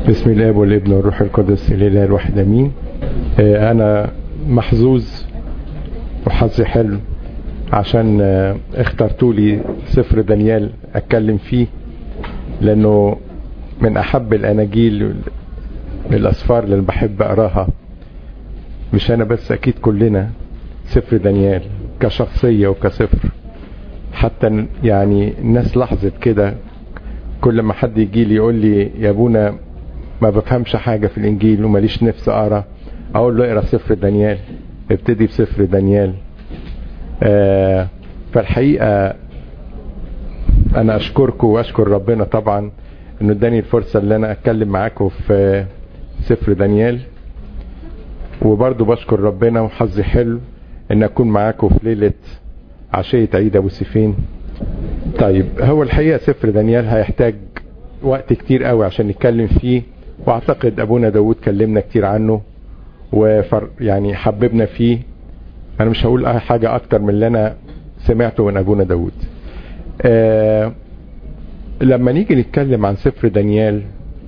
بسم الله والابن والروح القدس الاله الواحد امين آه، انا محظوظ وحظي حلو عشان آه، اخترتوا لي سفر دانيال اتكلم فيه لانه من احب الاناجيل الاسفار اللي بحب اقراها مش انا بس اكيد كلنا سفر دانيال كشخصية وكسفر حتى يعني الناس لاحظت كده كل ما حد يجي لي يقول لي يا ابونا ما بفهمش حاجة في الانجيل وماليش نفس اقرا اقول له اقرا سفر دانيال ابتدي بسفر دانيال آه فالحقيقة انا اشكركم واشكر ربنا طبعا انه اداني الفرصة اللي انا اتكلم معاكم في سفر دانيال وبرضه بشكر ربنا وحظي حلو ان اكون معاكم في ليلة عشية عيد ابو سيفين طيب هو الحقيقة سفر دانيال هيحتاج وقت كتير قوي عشان نتكلم فيه واعتقد ابونا داود كلمنا كتير عنه وفر يعني حببنا فيه انا مش هقول اي حاجة اكتر من اللي انا سمعته من ابونا داود آه لما نيجي نتكلم عن سفر دانيال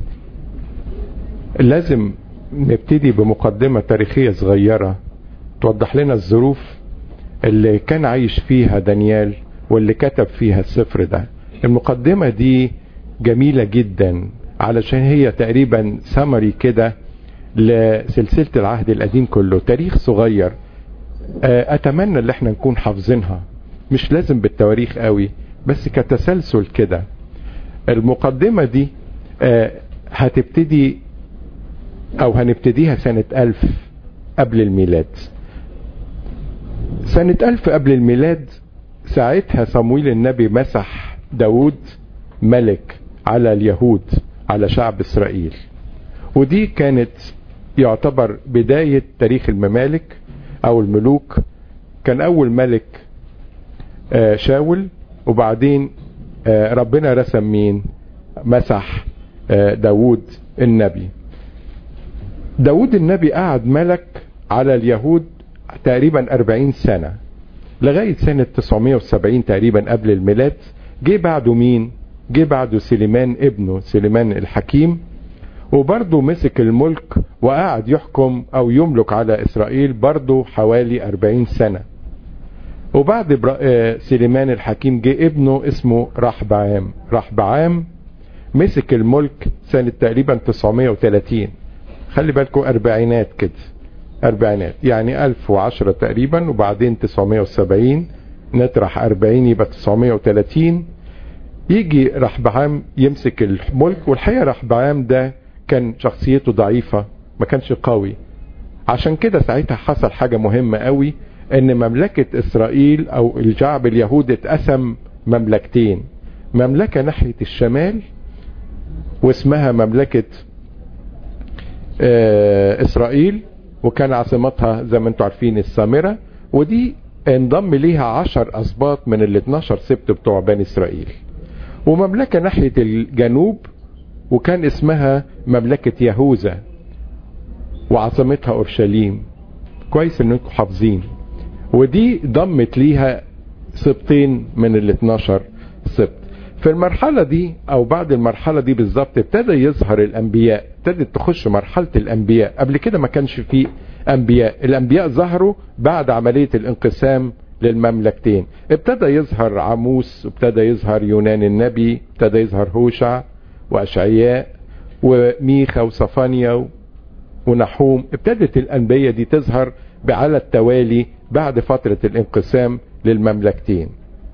لازم نبتدي بمقدمة تاريخية صغيرة توضح لنا الظروف اللي كان عايش فيها دانيال واللي كتب فيها السفر ده المقدمة دي جميلة جدا علشان هي تقريبا سمري كده لسلسلة العهد القديم كله تاريخ صغير اتمنى ان احنا نكون حافظينها مش لازم بالتواريخ قوي بس كتسلسل كده المقدمة دي هتبتدي او هنبتديها سنة الف قبل الميلاد سنة الف قبل الميلاد ساعتها صمويل النبي مسح داود ملك على اليهود على شعب اسرائيل ودي كانت يعتبر بداية تاريخ الممالك او الملوك كان اول ملك شاول وبعدين ربنا رسم مين مسح داود النبي داود النبي قعد ملك على اليهود تقريبا 40 سنة لغاية سنة 970 تقريبا قبل الميلاد جه بعده مين جه بعده سليمان ابنه سليمان الحكيم وبرضه مسك الملك وقعد يحكم او يملك على اسرائيل برضه حوالي 40 سنة وبعد سليمان الحكيم جه ابنه اسمه رحبعام رحبعام مسك الملك سنة تقريبا 930 خلي بالكم اربعينات كده اربعينات يعني 1010 تقريبا وبعدين 970 نطرح 40 يبقى 930 يجي رحبعام يمسك الملك والحقيقه رحبعام ده كان شخصيته ضعيفه ما كانش قوي عشان كده ساعتها حصل حاجه مهمه قوي ان مملكه اسرائيل او الشعب اليهود اتقسم مملكتين مملكه ناحيه الشمال واسمها مملكه اسرائيل وكان عاصمتها زي ما انتم عارفين السامرة ودي انضم ليها عشر اسباط من ال 12 سبت بتوع بني اسرائيل ومملكة ناحية الجنوب وكان اسمها مملكة يهوذا وعاصمتها اورشليم كويس انكم حافظين ودي ضمت ليها سبطين من ال 12 سبت في المرحلة دي او بعد المرحلة دي بالظبط ابتدى يظهر الانبياء ابتدت تخش مرحلة الانبياء قبل كده ما كانش في انبياء الانبياء ظهروا بعد عملية الانقسام للمملكتين ابتدى يظهر عموس ابتدى يظهر يونان النبي ابتدى يظهر هوشع واشعياء وميخا وصفانيا ونحوم ابتدت الانبياء دي تظهر على التوالي بعد فترة الانقسام للمملكتين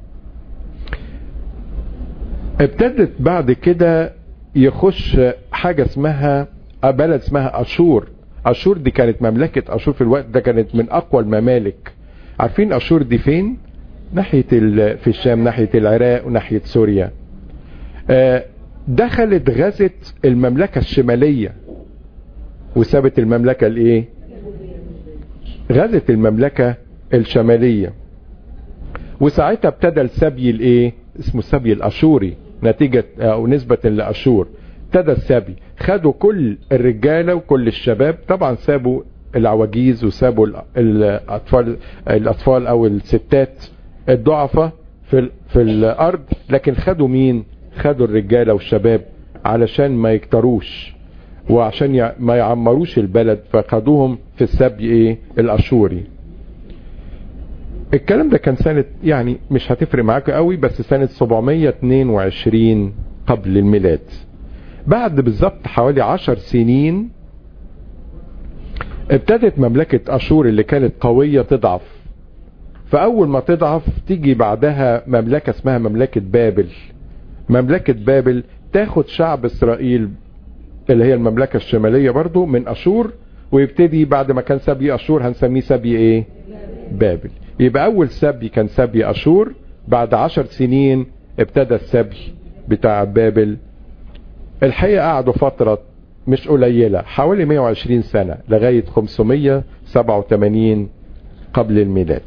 ابتدت بعد كده يخش حاجة اسمها بلد اسمها اشور اشور دي كانت مملكة اشور في الوقت ده كانت من اقوى الممالك عارفين اشور دي فين ناحية في الشام ناحية العراق وناحية سوريا دخلت غزت المملكة الشمالية وسابت المملكة الايه غزت المملكة الشمالية وساعتها ابتدى السبي الايه اسمه السبي الاشوري نتيجة او نسبة لاشور ابتدى السبي خدوا كل الرجالة وكل الشباب طبعا سابوا العواجيز وسابوا الاطفال الاطفال او الستات الضعفة في في الارض لكن خدوا مين خدوا الرجالة والشباب علشان ما يكتروش وعشان ما يعمروش البلد فخدوهم في السبي ايه الاشوري الكلام ده كان سنة يعني مش هتفرق معاك قوي بس سنة 722 قبل الميلاد بعد بالظبط حوالي عشر سنين ابتدت مملكة اشور اللي كانت قوية تضعف فاول ما تضعف تيجي بعدها مملكة اسمها مملكة بابل مملكة بابل تاخد شعب اسرائيل اللي هي المملكة الشمالية برضو من اشور ويبتدي بعد ما كان سبي اشور هنسميه سبي ايه بابل يبقى اول سبي كان سبي اشور بعد عشر سنين ابتدى السبي بتاع بابل الحقيقة قعدوا فترة مش قليلة حوالي 120 سنة لغاية 587 قبل الميلاد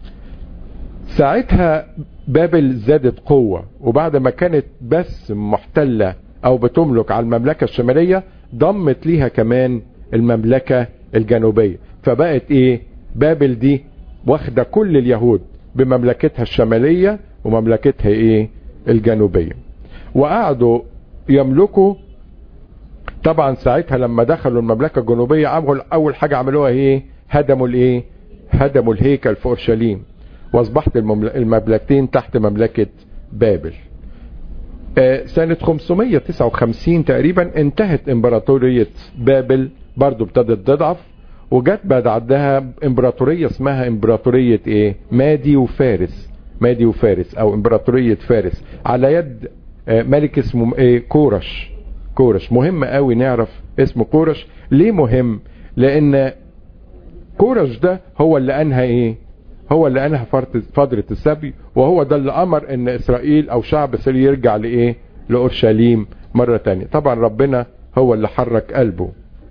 ساعتها بابل زادت قوة وبعد ما كانت بس محتلة او بتملك على المملكة الشمالية ضمت ليها كمان المملكة الجنوبية فبقت ايه بابل دي واخدة كل اليهود بمملكتها الشمالية ومملكتها ايه الجنوبية وقعدوا يملكوا طبعا ساعتها لما دخلوا المملكة الجنوبية اول حاجة عملوها ايه هدموا الايه هدموا الهيكل في اورشليم واصبحت المملكتين تحت مملكة بابل سنة 559 تقريبا انتهت امبراطورية بابل برضو ابتدت تضعف وجت بعد عدها امبراطورية اسمها امبراطورية ايه مادي وفارس مادي وفارس او امبراطورية فارس على يد ملك اسمه ايه كورش كورش مهم قوي نعرف اسمه كورش ليه مهم لان كورش ده هو اللي انهى ايه هو اللي انهى فترة السبي وهو ده اللي امر ان اسرائيل او شعب اسرائيل يرجع لايه لاورشليم مرة تانية طبعا ربنا هو اللي حرك قلبه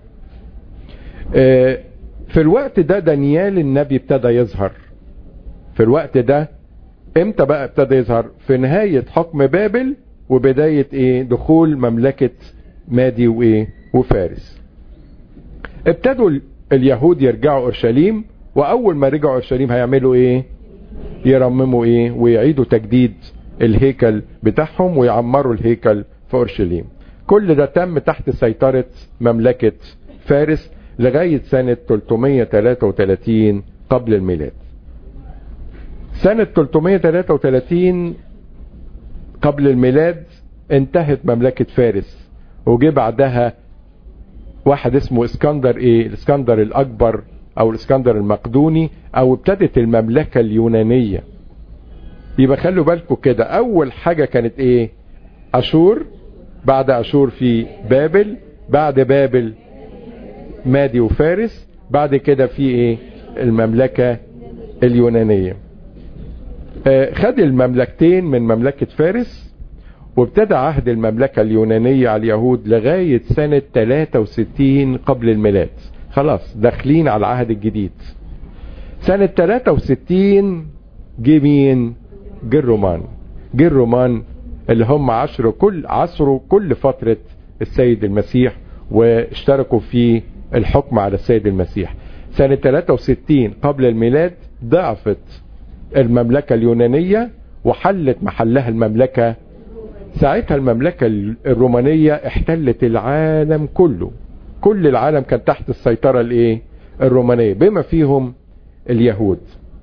في الوقت ده دانيال النبي ابتدى يظهر في الوقت ده امتى بقى ابتدى يظهر في نهاية حكم بابل وبداية ايه دخول مملكة مادي وايه وفارس ابتدوا اليهود يرجعوا اورشليم واول ما رجعوا اورشليم هيعملوا ايه يرمموا ايه ويعيدوا تجديد الهيكل بتاعهم ويعمروا الهيكل في اورشليم كل ده تم تحت سيطرة مملكة فارس لغاية سنة 333 قبل الميلاد سنة 333 قبل الميلاد انتهت مملكة فارس وجي بعدها واحد اسمه اسكندر ايه الاسكندر الاكبر او الاسكندر المقدوني او ابتدت المملكة اليونانية يبقى خلوا بالكم كده اول حاجة كانت ايه اشور بعد اشور في بابل بعد بابل مادي وفارس بعد كده في ايه المملكة اليونانية آه خد المملكتين من مملكة فارس وابتدى عهد المملكة اليونانية على اليهود لغاية سنة 63 قبل الميلاد خلاص داخلين على العهد الجديد سنة 63 جه مين جه الرومان جه الرومان اللي هم عشروا كل عصروا كل فترة السيد المسيح واشتركوا في الحكم على السيد المسيح سنة 63 قبل الميلاد ضعفت المملكة اليونانية وحلت محلها المملكة ساعتها المملكة الرومانية احتلت العالم كله كل العالم كان تحت السيطرة الايه الرومانية بما فيهم اليهود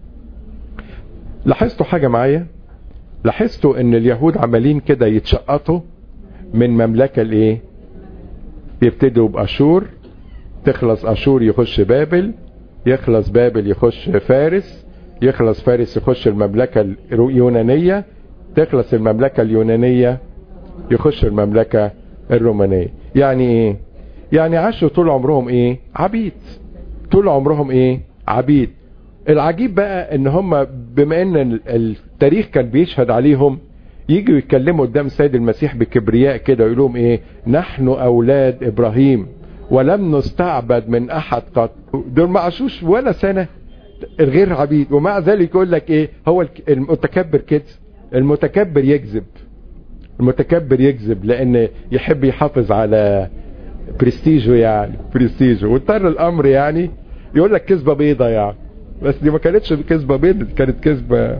لاحظتوا حاجة معايا لاحظتوا ان اليهود عمالين كده يتشقطوا من مملكة الايه يبتدوا باشور تخلص اشور يخش بابل يخلص بابل يخش فارس يخلص فارس يخش المملكة اليونانية تخلص المملكة اليونانية يخش المملكة الرومانية يعني ايه يعني عاشوا طول عمرهم ايه عبيد طول عمرهم ايه عبيد العجيب بقى ان هم بما ان التاريخ كان بيشهد عليهم يجوا يتكلموا قدام السيد المسيح بكبرياء كده ويقول لهم ايه نحن اولاد ابراهيم ولم نستعبد من احد قط دول ما عاشوش ولا سنة الغير عبيد ومع ذلك يقول لك ايه هو المتكبر كده المتكبر يكذب المتكبر يكذب لان يحب يحافظ على برستيجه يعني برستيجه واضطر الامر يعني يقول لك كذبه بيضه يعني بس دي ما كانتش كذبه بيضه كانت كذبه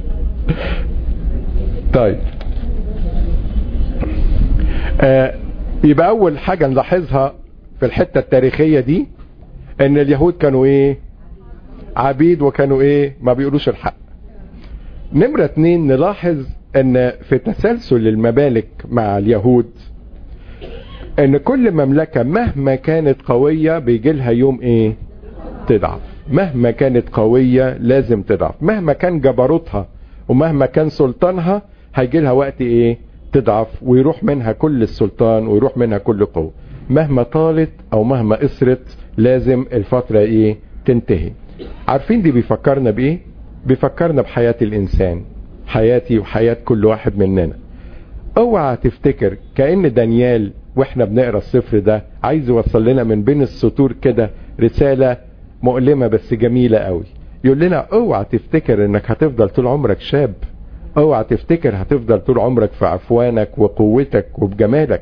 طيب آه يبقى اول حاجة نلاحظها في الحتة التاريخية دي ان اليهود كانوا ايه عبيد وكانوا ايه ما بيقولوش الحق نمرة اتنين نلاحظ ان في تسلسل الممالك مع اليهود ان كل مملكة مهما كانت قوية بيجي لها يوم ايه تضعف مهما كانت قوية لازم تضعف مهما كان جبروتها ومهما كان سلطانها هيجي لها وقت ايه تضعف ويروح منها كل السلطان ويروح منها كل قوة مهما طالت او مهما قصرت لازم الفترة ايه تنتهي عارفين دي بيفكرنا بايه بيفكرنا بحياة الانسان حياتي وحياة كل واحد مننا اوعى تفتكر كأن دانيال واحنا بنقرا السفر ده عايز يوصل لنا من بين السطور كده رسالة مؤلمة بس جميلة قوي يقول لنا اوعى تفتكر انك هتفضل طول عمرك شاب اوعى تفتكر هتفضل طول عمرك في عفوانك وقوتك وبجمالك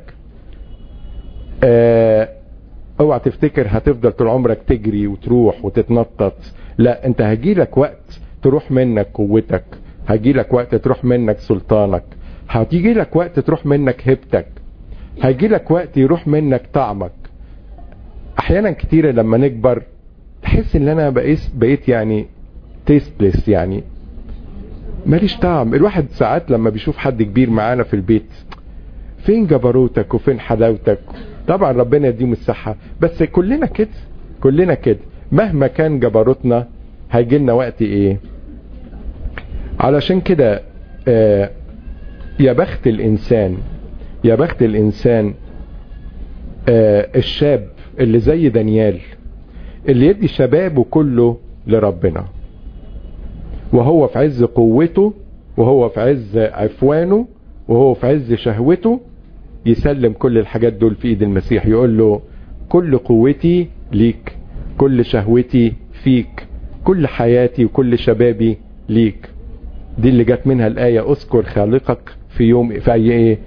اه اوعى تفتكر هتفضل طول عمرك تجري وتروح وتتنطط لا انت هجيلك وقت تروح منك قوتك هيجيلك وقت تروح منك سلطانك هتيجي وقت تروح منك هبتك هيجيلك وقت يروح منك طعمك احيانا كتيرة لما نكبر تحس ان انا بقيت بقيت يعني تيستلس يعني ماليش طعم الواحد ساعات لما بيشوف حد كبير معانا في البيت فين جبروتك وفين حلاوتك طبعا ربنا يديهم الصحة بس كلنا كده كلنا كده مهما كان جبروتنا هيجي لنا وقت ايه علشان كده آه يا بخت الانسان يا بخت الانسان آه الشاب اللي زي دانيال اللي يدي شبابه كله لربنا وهو في عز قوته وهو في عز عفوانه وهو في عز شهوته يسلم كل الحاجات دول في ايد المسيح يقول له كل قوتي ليك كل شهوتي فيك كل حياتي وكل شبابي ليك دي اللي جت منها الآية اذكر خالقك في يوم في اي ايه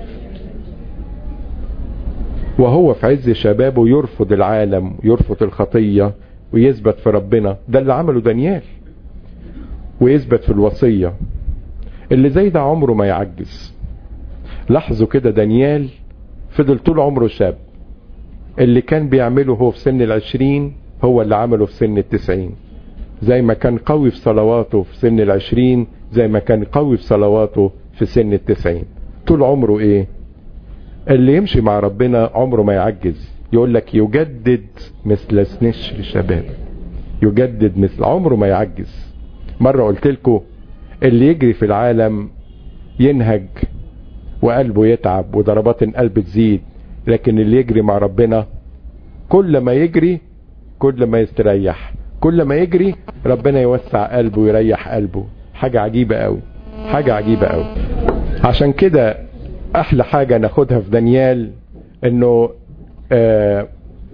وهو في عز شبابه يرفض العالم يرفض الخطية ويثبت في ربنا ده اللي عمله دانيال ويثبت في الوصية اللي زي ده عمره ما يعجز لاحظوا كده دانيال فضل طول عمره شاب اللي كان بيعمله هو في سن العشرين هو اللي عمله في سن التسعين زي ما كان قوي في صلواته في سن العشرين زي ما كان قوي في صلواته في سن التسعين طول عمره ايه اللي يمشي مع ربنا عمره ما يعجز يقول لك يجدد مثل سنشر شباب يجدد مثل عمره ما يعجز مرة قلت لكم اللي يجري في العالم ينهج وقلبه يتعب وضربات القلب تزيد لكن اللي يجري مع ربنا كل ما يجري كل ما يستريح كل ما يجري ربنا يوسع قلبه ويريح قلبه حاجة عجيبة قوي حاجة عجيبة قوي عشان كده احلى حاجة ناخدها في دانيال انه آه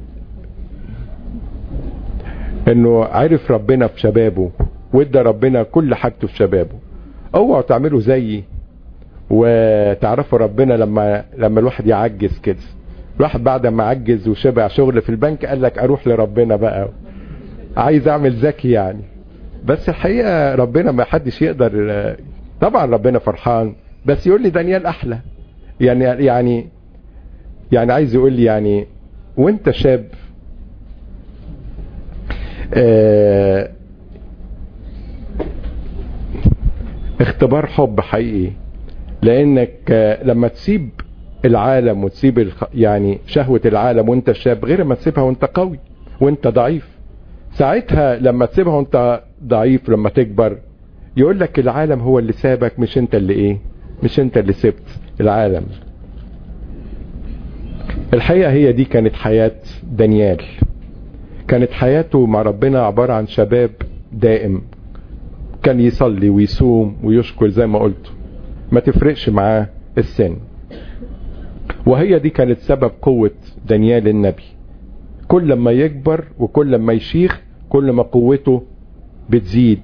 انه عرف ربنا في شبابه وادى ربنا كل حاجته في شبابه اوعوا تعملوا زيي وتعرفوا ربنا لما لما الواحد يعجز كده الواحد بعد ما عجز وشبع شغل في البنك قال لك اروح لربنا بقى عايز اعمل ذكي يعني بس الحقيقة ربنا ما حدش يقدر طبعا ربنا فرحان بس يقول لي دانيال احلى يعني يعني يعني عايز يقول لي يعني وانت شاب اه اختبار حب حقيقي لانك لما تسيب العالم وتسيب الخ... يعني شهوة العالم وانت شاب غير ما تسيبها وانت قوي وانت ضعيف ساعتها لما تسيبها وانت ضعيف لما تكبر يقول لك العالم هو اللي سابك مش انت اللي ايه مش انت اللي سبت العالم الحقيقة هي دي كانت حياة دانيال كانت حياته مع ربنا عبارة عن شباب دائم كان يصلي ويصوم ويشكر زي ما قلت ما تفرقش معاه السن وهي دي كانت سبب قوة دانيال النبي كل ما يكبر وكل ما يشيخ كل ما قوته بتزيد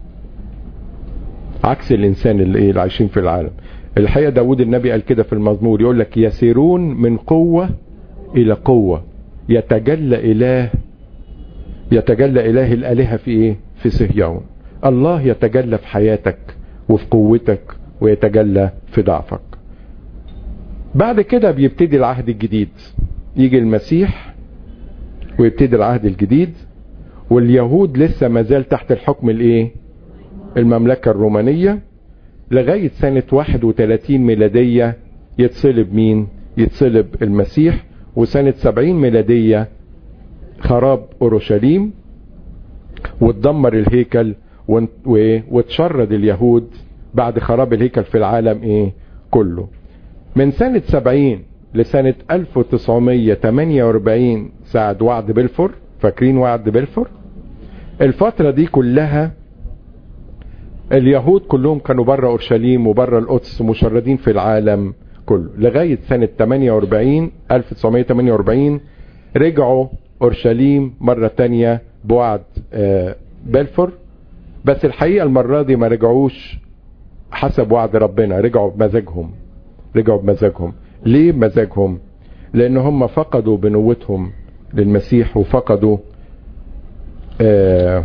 عكس الانسان اللي ايه اللي عايشين في العالم الحقيقه داود النبي قال كده في المزمور يقول لك يسيرون من قوه الى قوه يتجلى اله يتجلى اله الالهه في ايه في صهيون الله يتجلى في حياتك وفي قوتك ويتجلى في ضعفك بعد كده بيبتدي العهد الجديد يجي المسيح ويبتدي العهد الجديد واليهود لسه ما زال تحت الحكم الايه المملكة الرومانية لغاية سنة 31 ميلادية يتصلب مين يتصلب المسيح وسنة 70 ميلادية خراب اورشليم وتدمر الهيكل وتشرد اليهود بعد خراب الهيكل في العالم ايه كله من سنة 70 لسنة 1948 ساعة وعد بلفور فاكرين وعد بلفور الفترة دي كلها اليهود كلهم كانوا بره اورشليم وبره القدس مشردين في العالم كله لغاية سنة 48 1948 رجعوا اورشليم مرة تانية بوعد بلفور بس الحقيقة المرة دي ما رجعوش حسب وعد ربنا رجعوا بمزاجهم رجعوا بمزاجهم ليه بمزاجهم لان هم فقدوا بنوتهم للمسيح وفقدوا آه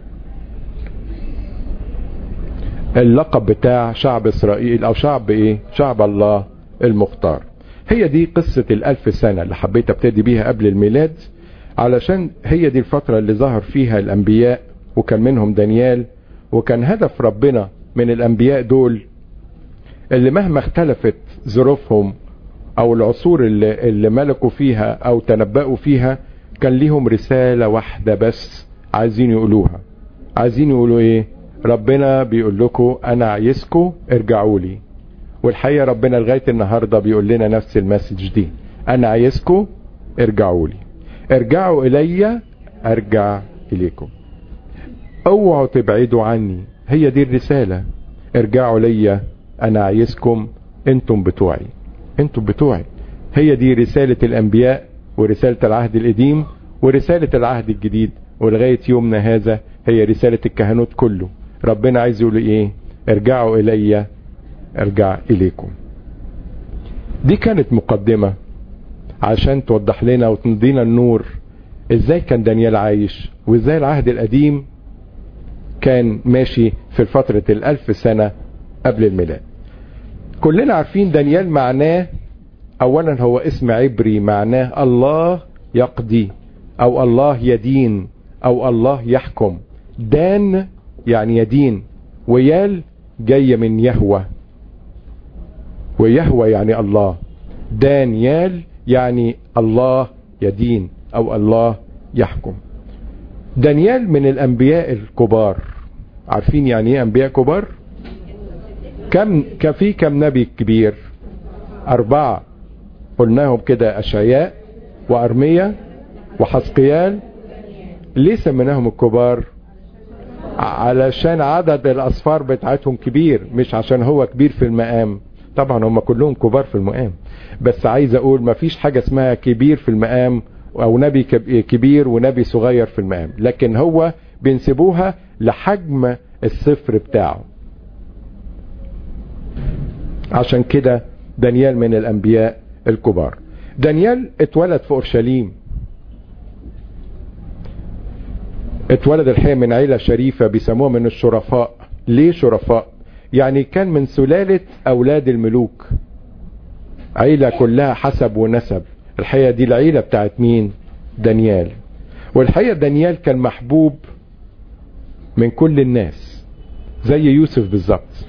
اللقب بتاع شعب اسرائيل او شعب ايه شعب الله المختار هي دي قصة الالف سنة اللي حبيت ابتدي بيها قبل الميلاد علشان هي دي الفترة اللي ظهر فيها الانبياء وكان منهم دانيال وكان هدف ربنا من الانبياء دول اللي مهما اختلفت ظروفهم او العصور اللي, اللي ملكوا فيها او تنبأوا فيها كان ليهم رسالة واحدة بس عايزين يقولوها عايزين يقولوا ايه ربنا بيقول لكم انا عايزكم ارجعوا لي والحقيقة ربنا لغاية النهاردة بيقول لنا نفس المسج دي انا عايزكم ارجعوا لي ارجعوا الي ارجع اليكم اوعوا تبعدوا عني هي دي الرسالة ارجعوا لي انا عايزكم انتم بتوعي انتم بتوعي هي دي رسالة الانبياء ورسالة العهد القديم ورسالة العهد الجديد ولغاية يومنا هذا هي رسالة الكهنوت كله ربنا عايز يقول ايه ارجعوا الي ارجع اليكم دي كانت مقدمة عشان توضح لنا وتدينا النور ازاي كان دانيال عايش وازاي العهد القديم كان ماشي في فترة الالف سنة قبل الميلاد كلنا عارفين دانيال معناه اولا هو اسم عبري معناه الله يقضي او الله يدين او الله يحكم دان يعني يدين ويال جاية من يهوى ويهوى يعني الله دانيال يعني الله يدين او الله يحكم دانيال من الانبياء الكبار عارفين يعني ايه انبياء كبار كم في كم نبي كبير اربعة قلناهم كده اشعياء وارميا وحسقيال ليه سميناهم الكبار علشان عدد الاصفار بتاعتهم كبير مش عشان هو كبير في المقام طبعا هم كلهم كبار في المقام بس عايز اقول ما فيش حاجة اسمها كبير في المقام او نبي كبير ونبي صغير في المقام لكن هو بينسبوها لحجم الصفر بتاعه عشان كده دانيال من الانبياء الكبار دانيال اتولد في اورشليم اتولد الحقيقه من عيله شريفه بيسموها من الشرفاء ليه شرفاء يعني كان من سلاله اولاد الملوك عيله كلها حسب ونسب الحقيقه دي العيله بتاعت مين دانيال والحقيقه دانيال كان محبوب من كل الناس زي يوسف بالظبط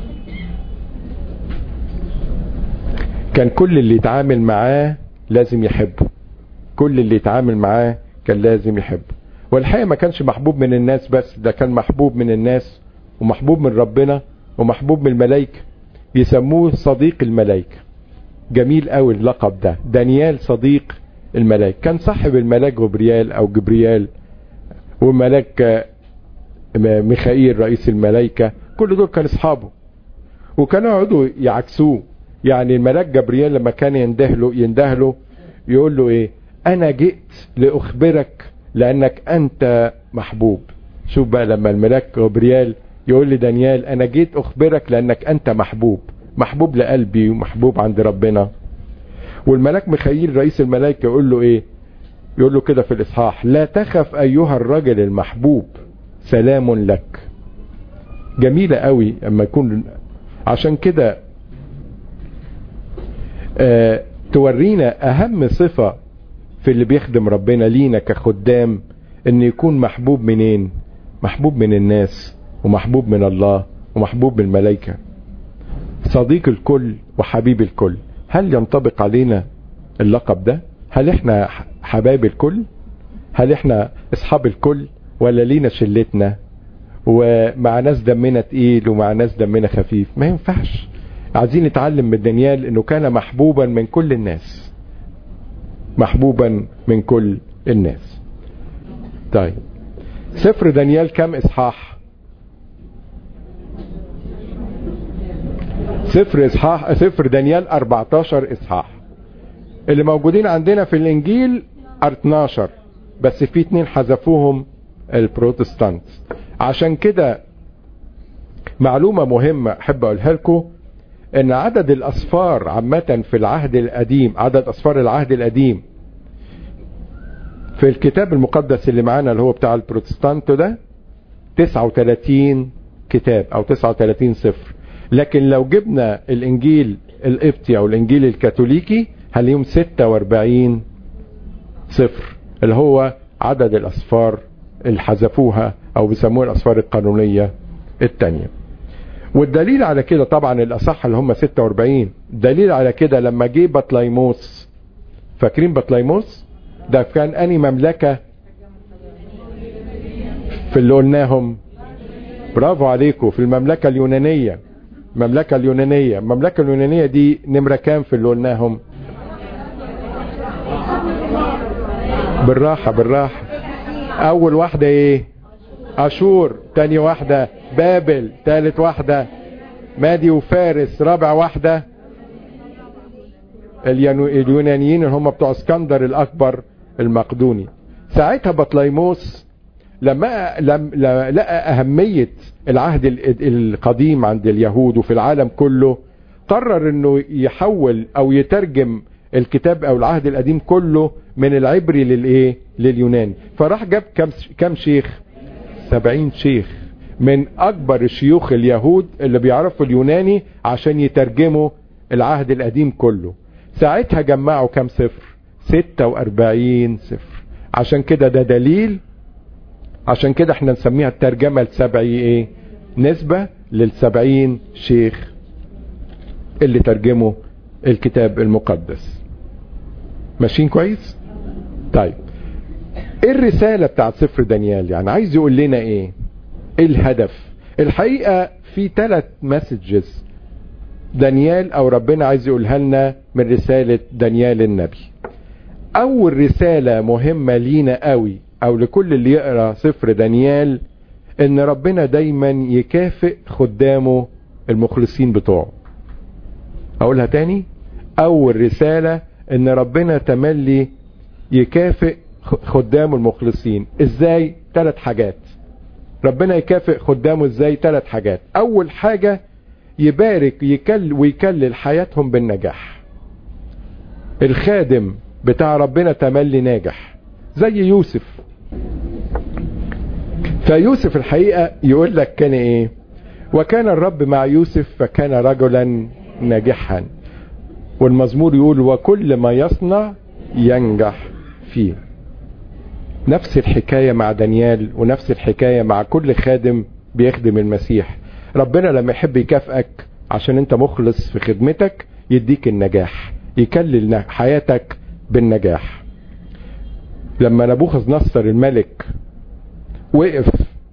كان كل اللي يتعامل معاه لازم يحبه كل اللي يتعامل معاه كان لازم يحبه والحقيقة ما كانش محبوب من الناس بس ده كان محبوب من الناس ومحبوب من ربنا ومحبوب من الملائكة يسموه صديق الملائكة جميل قوي اللقب ده دانيال صديق الملائكة كان صاحب الملاك جبريال او جبريال وملاك ميخائيل رئيس الملائكة كل دول كان اصحابه وكانوا يقعدوا يعكسوه يعني الملاك جبريل لما كان يندهله يندهله يقول له ايه انا جئت لاخبرك لانك انت محبوب شوف بقى لما الملاك جبريل يقول لي دانيال انا جيت اخبرك لانك انت محبوب محبوب لقلبي ومحبوب عند ربنا والملاك ميخائيل رئيس الملائكه يقول له ايه يقول له كده في الاصحاح لا تخف ايها الرجل المحبوب سلام لك جميله قوي اما يكون عشان كده اه تورينا اهم صفة في اللي بيخدم ربنا لينا كخدام ان يكون محبوب منين محبوب من الناس ومحبوب من الله ومحبوب من الملائكة صديق الكل وحبيب الكل هل ينطبق علينا اللقب ده هل احنا حبايب الكل هل احنا اصحاب الكل ولا لينا شلتنا ومع ناس دمنا تقيل ومع ناس دمنا خفيف ما ينفعش عايزين نتعلم من دانيال انه كان محبوبا من كل الناس محبوبا من كل الناس طيب سفر دانيال كم اصحاح سفر اصحاح سفر دانيال 14 اصحاح اللي موجودين عندنا في الانجيل 12 بس في اتنين حذفوهم البروتستانت عشان كده معلومة مهمة احب اقولها لكم ان عدد الاصفار عامة في العهد القديم عدد اصفار العهد القديم في الكتاب المقدس اللي معانا اللي هو بتاع البروتستانت ده 39 كتاب او 39 صفر لكن لو جبنا الانجيل القبطي او الانجيل الكاثوليكي هنلاقيهم 46 صفر اللي هو عدد الاصفار اللي حذفوها او بيسموها الاصفار القانونية التانية والدليل على كده طبعا الاصح اللي هم 46 دليل على كده لما جه بطليموس فاكرين بطليموس ده كان اني مملكة في اللي قلناهم برافو عليكم في المملكة اليونانية المملكة اليونانية المملكة اليونانية دي نمرة كام في اللي قلناهم بالراحة بالراحة اول واحدة ايه اشور تاني واحدة بابل تالت واحدة مادي وفارس رابع واحدة اليونانيين اللي هم بتوع اسكندر الاكبر المقدوني ساعتها بطليموس لما لما لقى اهمية العهد القديم عند اليهود وفي العالم كله قرر انه يحول او يترجم الكتاب او العهد القديم كله من العبري للايه لليوناني فراح جاب كم كم شيخ سبعين شيخ من اكبر شيوخ اليهود اللي بيعرفوا اليوناني عشان يترجموا العهد القديم كله ساعتها جمعوا كم صفر ستة واربعين صفر عشان كده ده دليل عشان كده احنا نسميها الترجمة السبعي ايه نسبة للسبعين شيخ اللي ترجموا الكتاب المقدس ماشيين كويس طيب ايه الرسالة بتاعت سفر دانيال يعني عايز يقول لنا ايه ايه الهدف الحقيقة في ثلاث مسجز دانيال او ربنا عايز يقولها لنا من رسالة دانيال النبي اول رسالة مهمة لينا قوي او لكل اللي يقرأ سفر دانيال ان ربنا دايما يكافئ خدامه المخلصين بتوعه اقولها تاني اول رسالة ان ربنا تملي يكافئ خدامه المخلصين ازاي ثلاث حاجات ربنا يكافئ خدامه ازاي ثلاث حاجات اول حاجة يبارك يكل ويكلل حياتهم بالنجاح الخادم بتاع ربنا تملي ناجح زي يوسف فيوسف الحقيقة يقول لك كان ايه وكان الرب مع يوسف فكان رجلا ناجحا والمزمور يقول وكل ما يصنع ينجح فيه نفس الحكاية مع دانيال ونفس الحكاية مع كل خادم بيخدم المسيح ربنا لما يحب يكافئك عشان انت مخلص في خدمتك يديك النجاح يكلل حياتك بالنجاح لما نبوخذ نصر الملك وقف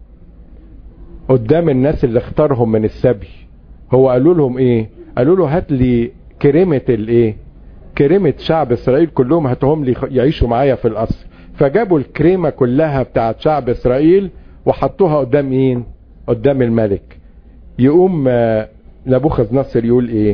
قدام الناس اللي اختارهم من السبي هو قالوا لهم ايه قالوا له هات لي كريمة الايه كريمة شعب اسرائيل كلهم هاتهم لي يعيشوا معايا في القصر فجابوا الكريمة كلها بتاعت شعب اسرائيل وحطوها قدام مين قدام الملك يقوم نبوخذ نصر يقول ايه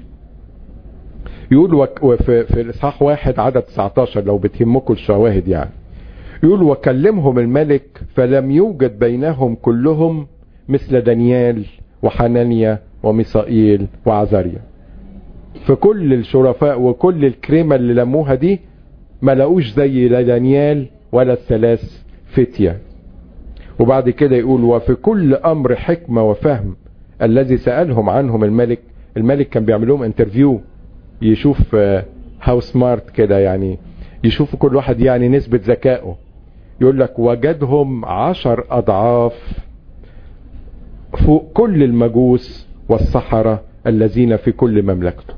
يقول وك في, في الاصحاح واحد عدد 19 لو بتهمكم الشواهد يعني يقول وكلمهم الملك فلم يوجد بينهم كلهم مثل دانيال وحنانيا وميسائيل وعزاريا في كل الشرفاء وكل الكريمة اللي لموها دي ما لقوش زي لا دانيال ولا الثلاث فتية وبعد كده يقول وفي كل امر حكمة وفهم الذي سألهم عنهم الملك الملك كان بيعمل لهم انترفيو يشوف هاو سمارت كده يعني يشوف كل واحد يعني نسبة ذكائه يقول لك وجدهم عشر أضعاف فوق كل المجوس والسحرة الذين في كل مملكته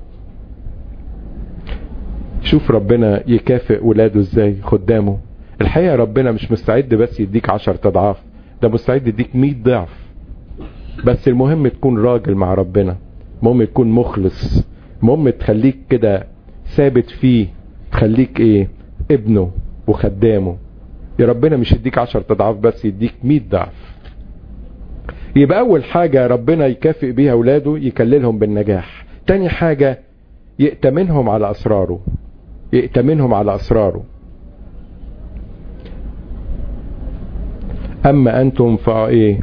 شوف ربنا يكافئ ولاده ازاي خدامه الحقيقة ربنا مش مستعد بس يديك عشر أضعاف ده مستعد يديك مئة ضعف بس المهم تكون راجل مع ربنا المهم تكون مخلص المهم تخليك كده ثابت فيه تخليك ايه ابنه وخدامه يا ربنا مش يديك عشر اضعاف بس يديك مئة ضعف يبقى اول حاجة ربنا يكافئ بيها اولاده يكللهم بالنجاح تاني حاجة يأتمنهم على اسراره يأتمنهم على اسراره اما انتم فايه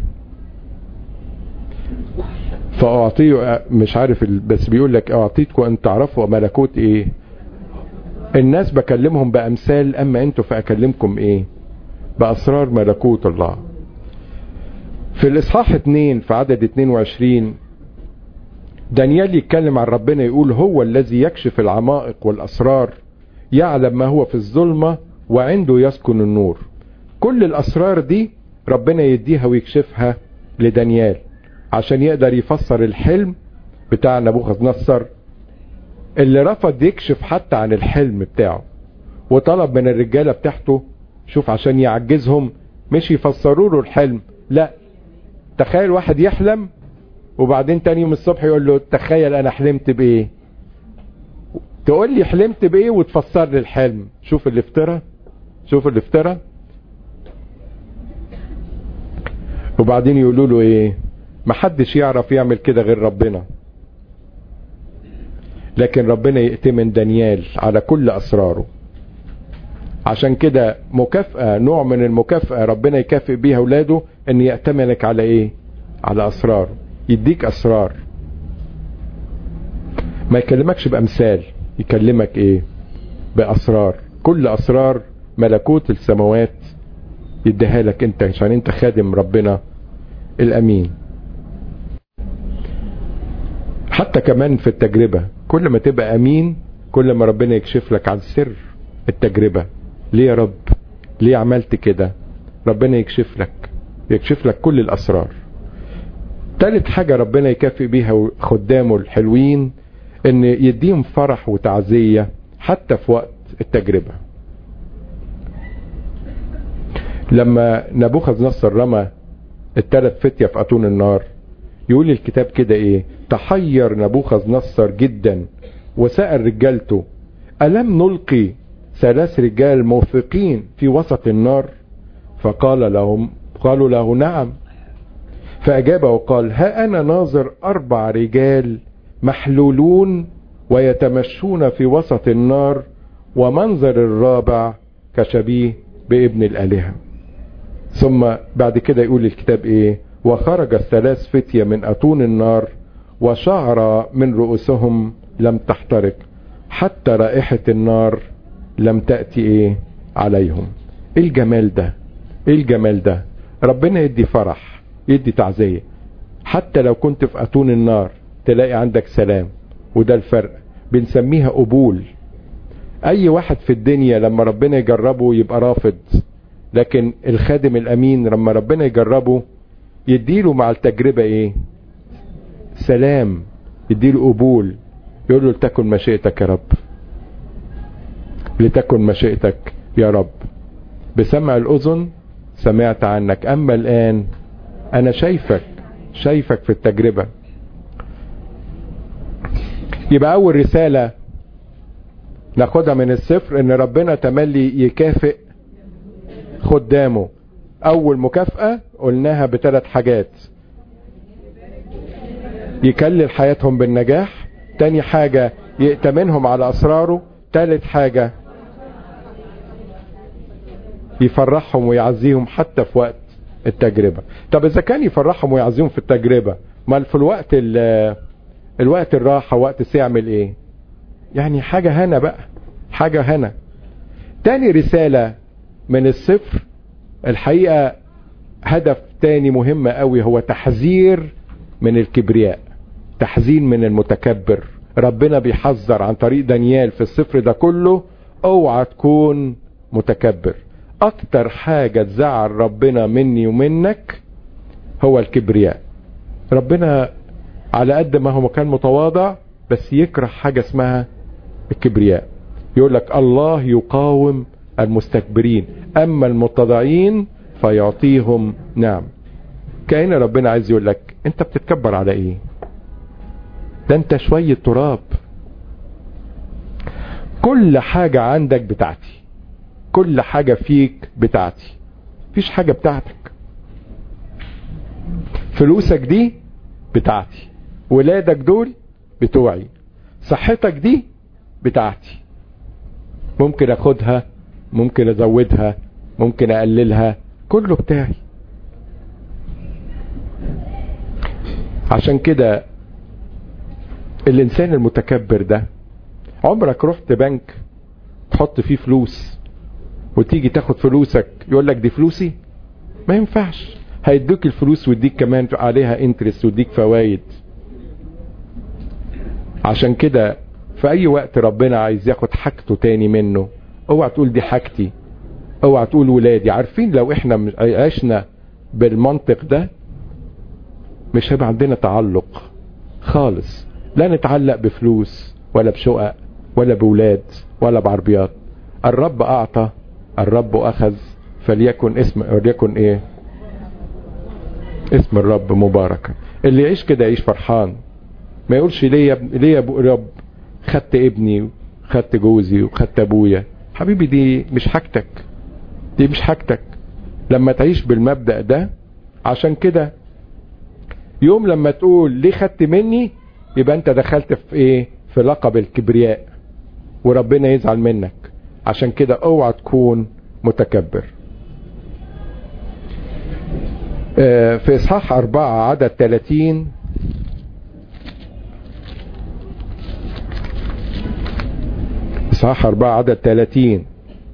فاعطيه مش عارف بس بيقول لك اعطيتكم ان تعرفوا ملكوت ايه الناس بكلمهم بامثال اما انتوا فاكلمكم ايه باسرار ملكوت الله في الاصحاح 2 في عدد 22 دانيال يتكلم عن ربنا يقول هو الذي يكشف العمائق والاسرار يعلم ما هو في الظلمه وعنده يسكن النور كل الاسرار دي ربنا يديها ويكشفها لدانيال عشان يقدر يفسر الحلم بتاع نبوخذ نصر اللي رفض يكشف حتى عن الحلم بتاعه وطلب من الرجالة بتاعته شوف عشان يعجزهم مش يفسروا له الحلم لا تخيل واحد يحلم وبعدين تاني يوم الصبح يقول له تخيل انا حلمت بايه تقول لي حلمت بايه وتفسر لي الحلم شوف الافتراء شوف الافتراء وبعدين يقولوا له ايه محدش يعرف يعمل كده غير ربنا لكن ربنا يأتمن دانيال على كل أسراره عشان كده مكافأة نوع من المكافأة ربنا يكافئ بيها أولاده أن يأتمنك على إيه على أسرار يديك أسرار ما يكلمكش بأمثال يكلمك إيه بأسرار كل أسرار ملكوت السماوات يديها لك أنت عشان أنت خادم ربنا الأمين حتى كمان في التجربة كل ما تبقى امين كل ما ربنا يكشف لك عن سر التجربة ليه يا رب ليه عملت كده ربنا يكشف لك يكشف لك كل الاسرار تالت حاجة ربنا يكافئ بيها خدامه الحلوين ان يديهم فرح وتعزية حتى في وقت التجربة لما نبوخذ نصر رمى الثلاث فتية في اتون النار يقول الكتاب كده ايه تحير نبوخذ نصر جدا وسأل رجالته ألم نلقي ثلاث رجال موثقين في وسط النار فقال لهم قالوا له نعم فأجاب وقال ها أنا ناظر أربع رجال محلولون ويتمشون في وسط النار ومنظر الرابع كشبيه بابن الآلهة ثم بعد كده يقول الكتاب ايه وخرج الثلاث فتية من أتون النار وشعر من رؤوسهم لم تحترق حتى رائحة النار لم تأتي ايه عليهم ايه الجمال ده ايه الجمال ده ربنا يدي فرح يدي تعزية حتى لو كنت في أتون النار تلاقي عندك سلام وده الفرق بنسميها قبول اي واحد في الدنيا لما ربنا يجربه يبقى رافض لكن الخادم الامين لما ربنا يجربه يديله مع التجربة ايه سلام يديله قبول يقول له لتكن مشيئتك يا رب لتكن مشيئتك يا رب بسمع الاذن سمعت عنك اما الان انا شايفك شايفك في التجربة يبقى اول رسالة ناخدها من السفر ان ربنا تملي يكافئ خدامه اول مكافأة قلناها بثلاث حاجات يكلل حياتهم بالنجاح تاني حاجة يأتمنهم على اسراره تالت حاجة يفرحهم ويعزيهم حتى في وقت التجربة طب اذا كان يفرحهم ويعزيهم في التجربة ما في الوقت الوقت الراحة وقت يعمل ايه يعني حاجة هنا بقى حاجة هنا تاني رسالة من الصفر الحقيقة هدف تاني مهم قوي هو تحذير من الكبرياء تحذير من المتكبر ربنا بيحذر عن طريق دانيال في السفر ده كله اوعى تكون متكبر اكتر حاجة تزعل ربنا مني ومنك هو الكبرياء ربنا على قد ما هو كان متواضع بس يكره حاجة اسمها الكبرياء يقول لك الله يقاوم المستكبرين اما المتضعين فيعطيهم نعم كأن ربنا عايز يقول لك انت بتتكبر على ايه ده انت شوية تراب كل حاجة عندك بتاعتي كل حاجة فيك بتاعتي مفيش حاجة بتاعتك فلوسك دي بتاعتي ولادك دول بتوعي صحتك دي بتاعتي ممكن اخدها ممكن ازودها ممكن اقللها كله بتاعي عشان كده الانسان المتكبر ده عمرك رحت بنك تحط فيه فلوس وتيجي تاخد فلوسك يقول لك دي فلوسي ما ينفعش هيدوك الفلوس ويديك كمان عليها انترست ويديك فوايد عشان كده في اي وقت ربنا عايز ياخد حاجته تاني منه اوعى تقول دي حاجتي اوعى تقول ولادي عارفين لو احنا عشنا بالمنطق ده مش هيبقى عندنا تعلق خالص لا نتعلق بفلوس ولا بشقق ولا بولاد ولا بعربيات الرب اعطى الرب اخذ فليكن اسم وليكن ايه اسم الرب مباركا اللي يعيش كده يعيش فرحان ما يقولش ليه يا ابني ليه يا ابو رب خدت ابني وخدت جوزي وخدت ابويا حبيبي دي مش حاجتك دي مش حاجتك لما تعيش بالمبدأ ده عشان كده يوم لما تقول ليه خدت مني يبقى انت دخلت في ايه في لقب الكبرياء وربنا يزعل منك عشان كده اوعى تكون متكبر اه في اصحاح اربعة عدد 30 اصحاح اربعة عدد 30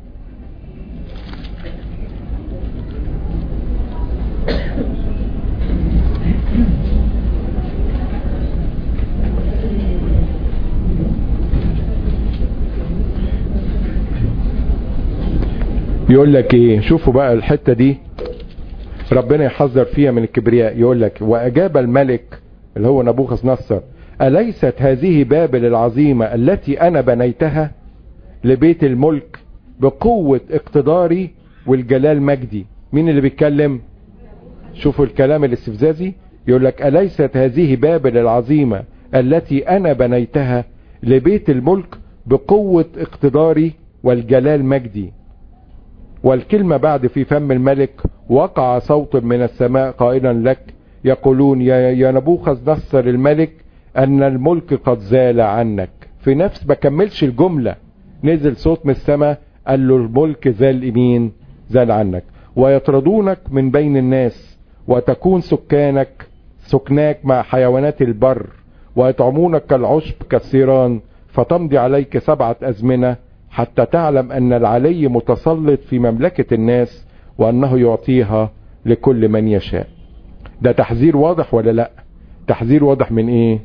يقول لك ايه شوفوا بقى الحتة دي ربنا يحذر فيها من الكبرياء يقول لك واجاب الملك اللي هو نبوخذ نصر اليست هذه بابل العظيمة التي انا بنيتها لبيت الملك بقوة اقتداري والجلال مجدي مين اللي بيتكلم شوفوا الكلام الاستفزازي يقول لك اليست هذه بابل العظيمة التي انا بنيتها لبيت الملك بقوة اقتداري والجلال مجدي والكلمة بعد في فم الملك وقع صوت من السماء قائلا لك يقولون يا, يا نبوخذ نصر الملك ان الملك قد زال عنك في نفس بكملش الجملة نزل صوت من السماء قال له الملك زال مين زال عنك ويطردونك من بين الناس وتكون سكانك سكناك مع حيوانات البر ويطعمونك كالعشب كالثيران فتمضي عليك سبعة أزمنة حتى تعلم أن العلي متسلط في مملكة الناس وأنه يعطيها لكل من يشاء ده تحذير واضح ولا لا تحذير واضح من ايه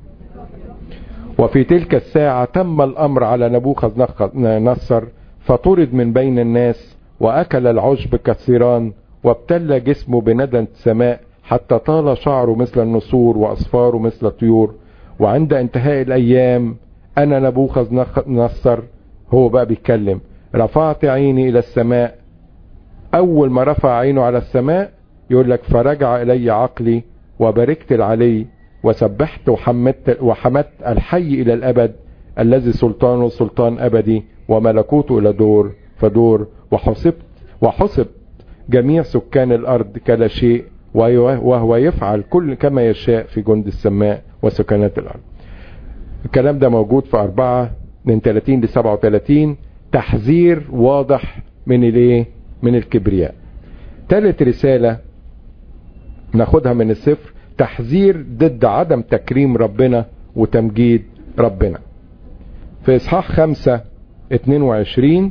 وفي تلك الساعة تم الأمر على نبوخذ نصر فطرد من بين الناس وأكل العشب كالثيران وابتل جسمه بندى السماء حتى طال شعره مثل النسور وأصفاره مثل الطيور وعند انتهاء الأيام أنا نبوخذ نصر هو بقى بيتكلم رفعت عيني إلى السماء أول ما رفع عينه على السماء يقول لك فرجع إلي عقلي وباركت العلي وسبحت وحمدت وحمدت الحي إلى الأبد الذي سلطانه سلطان أبدي وملكوته إلى دور فدور وحسبت وحسبت جميع سكان الأرض كلا شيء وهو يفعل كل كما يشاء في جند السماء وسكنات الأرض الكلام ده موجود في أربعة من 30 ل 37 تحذير واضح من الايه من الكبرياء ثالث رسالة ناخدها من السفر تحذير ضد عدم تكريم ربنا وتمجيد ربنا في اصحاح 5 22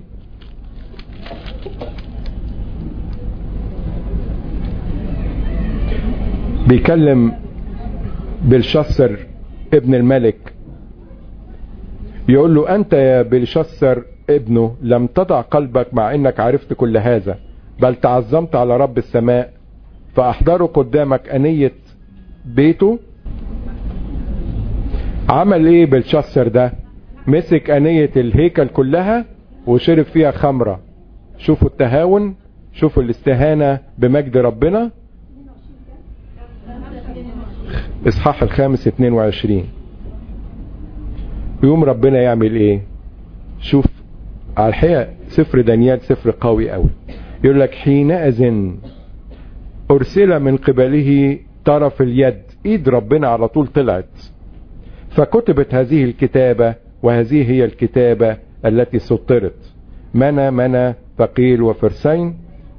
بيكلم بالشصر ابن الملك يقول له انت يا بلشسر ابنه لم تضع قلبك مع انك عرفت كل هذا بل تعظمت على رب السماء فاحضروا قدامك انية بيته عمل ايه بلشسر ده مسك انية الهيكل كلها وشرب فيها خمرة شوفوا التهاون شوفوا الاستهانة بمجد ربنا اصحاح الخامس 22 يوم ربنا يعمل ايه شوف على الحقيقة سفر دانيال سفر قوي قوي يقول لك حينئذ ارسل من قبله طرف اليد ايد ربنا على طول طلعت فكتبت هذه الكتابة وهذه هي الكتابة التي سطرت منى منى ثقيل وفرسين